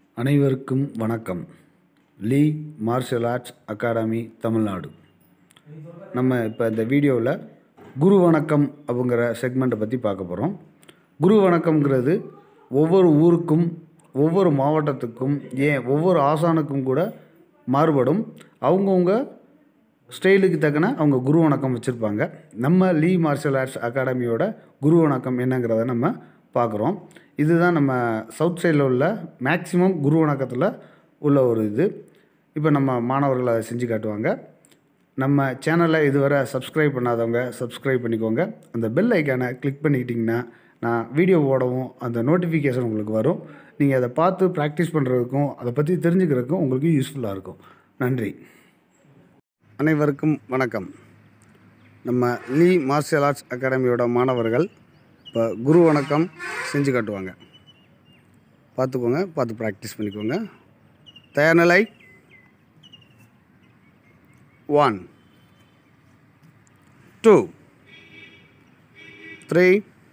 அனைவருக்கும் வணக்கம் Lee martial arts academy Tamil Nadu நம்ம இப்போ இந்த வீடியோவில் குரு வணக்கம் அப்படிங்கிற செக்மெண்ட்டை பற்றி பார்க்க போகிறோம் குரு வணக்கம்ங்கிறது ஒவ்வொரு ஊருக்கும் ஒவ்வொரு மாவட்டத்துக்கும் ஏன் ஒவ்வொரு ஆசானுக்கும் கூட மாறுபடும் அவங்கவுங்க ஸ்டைலுக்கு தக்கன அவங்க குரு வணக்கம் வச்சுருப்பாங்க நம்ம லீ மார்ஷல் ஆர்ட்ஸ் அகாடமியோட குரு வணக்கம் என்னங்கிறத நம்ம பார்க்குறோம் இதுதான் நம்ம சவுத் சைடில் உள்ள மேக்ஸிமம் குரு வணக்கத்தில் உள்ள ஒரு இது இப்போ நம்ம மாணவர்கள் அதை செஞ்சு காட்டுவாங்க நம்ம சேனலை இதுவரை சப்ஸ்கிரைப் பண்ணாதவங்க சப்ஸ்கிரைப் பண்ணிக்கோங்க அந்த பெல் ஐக்கானை கிளிக் பண்ணிக்கிட்டிங்கன்னா நான் வீடியோ போடவும் அந்த நோட்டிஃபிகேஷன் உங்களுக்கு வரும் நீங்கள் அதை பார்த்து ப்ராக்டிஸ் பண்ணுறதுக்கும் அதை பற்றி தெரிஞ்சுக்கிறதுக்கும் உங்களுக்கு யூஸ்ஃபுல்லாக இருக்கும் நன்றி அனைவருக்கும் வணக்கம் நம்ம லீ மார்ஷியல் ஆர்ட்ஸ் அகாடமியோட மாணவர்கள் இப்போ குரு வணக்கம் செஞ்சு காட்டுவாங்க பார்த்துக்கோங்க பார்த்து ப்ராக்டிஸ் பண்ணிக்கோங்க தயார் நிலை one two three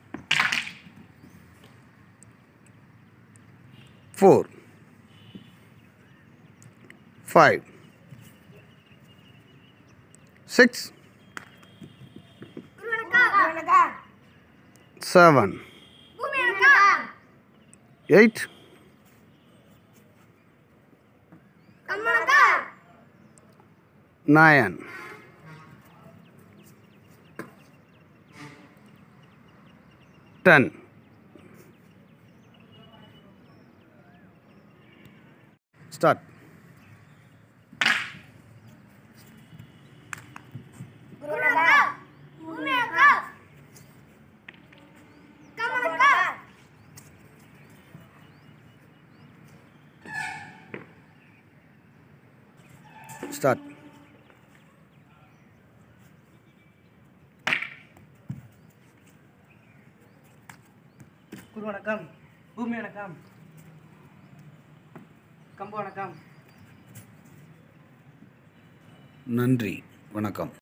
four five six seven, eight, nine, ten. Start. Start. குரு வணக்கம் பூமி வணக்கம் கம்பு வணக்கம் நன்றி வணக்கம்